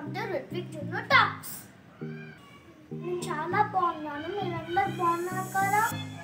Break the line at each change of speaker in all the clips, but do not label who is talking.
The రిట్విక్ జున్ను talks నేను చాలా బాగున్నాను మీరందరు బాగున్నారు కదా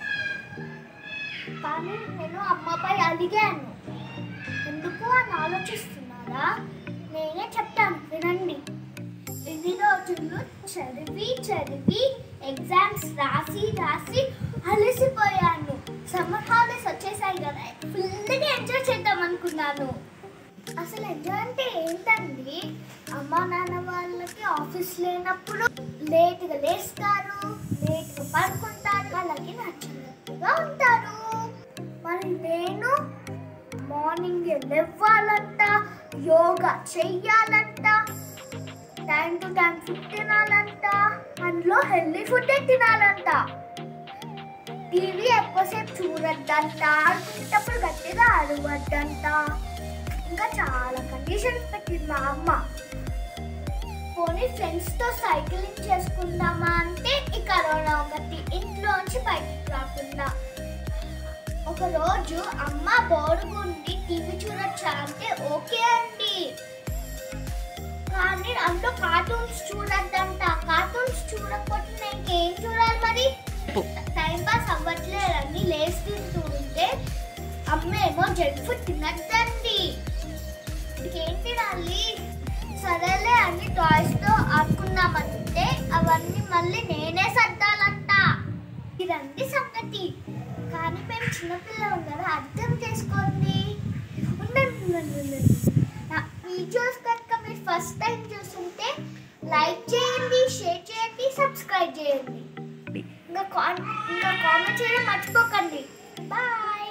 కానీ నేను అమ్మపై అడిగాను ఎందుకు అని ఆలోచిస్తున్నారా నేనే చెప్తాను వినండి ఇన్ని రోజులు చదివి చదివి ఎగ్జామ్స్ రాసి రాసి అలసిపోయాను సమ్మర్ హాలిడేస్ వచ్చేసాయి కదా ఫుల్గా ఎంజాయ్ చేద్దాం అనుకున్నాను అసలు ఎంజాయ్ అంటే ఏంటండి అమ్మా నాన్న వాళ్ళకి ఆఫీస్ లేనప్పుడు లేట్గా లేస్తారు లేట్గా పడుకుంటారు వాళ్ళకి నచ్చినట్టుగా ఉంటారు మరి నేను మార్నింగ్ లేవ్వాలంట యోగా చెయ్యాలంట టైం టు టైం ఫుడ్ తినాలంట అందులో హెల్దీ ఫుడ్ తినాలంట టీవీ ఎక్కువసేపు చూడొద్దంట ఆడుకునేటప్పుడు గట్టిగా అరవద్దంట ఇంకా చాలా కండిషన్స్ పెట్టింది మా అమ్మ పోనీ ఫ్రెండ్స్తో సైక్లింగ్ చేసుకుందామా అంటే ఈ కరోనా ఒకటి ఇంట్లోంచి బయటకు రాకుండా ఒక రోజు అమ్మ బోరుగుండి టీవీ చూడొచ్చా అంటే ఓకే అండి కానీ అందులో కార్టూన్స్ చూడొద్దంట కార్టూన్స్ చూడకపోతే నేను ఏం చూడాలి మరి టైం పాస్ అవ్వట్లేదని లేస్ తింటూ ఉంటే అమ్మేమో జంక్ ఫుడ్ తినద్దండి ఇంకేం తినాలి సరేలే అన్ని టాయ్స్ తో ఆడుకుందామంటే అవన్నీ మళ్ళీ నేనే సర్దాలంట ఇదండి సంగతి కానీ మేము చిన్నపిల్లలం కదా అర్థం చేసుకోండి ఉండండి ఉండండి, ఉండండి. నా వీడియోస్ కనుక మీరు ఫస్ట్ టైం చూస్తుంటే లైక్ చేయండి షేర్ చేయండి సబ్స్క్రైబ్ చేయండి ఇంకా కాన్ ఇంకా కామెంట్ చేయడం మర్చిపోకండి బాయ్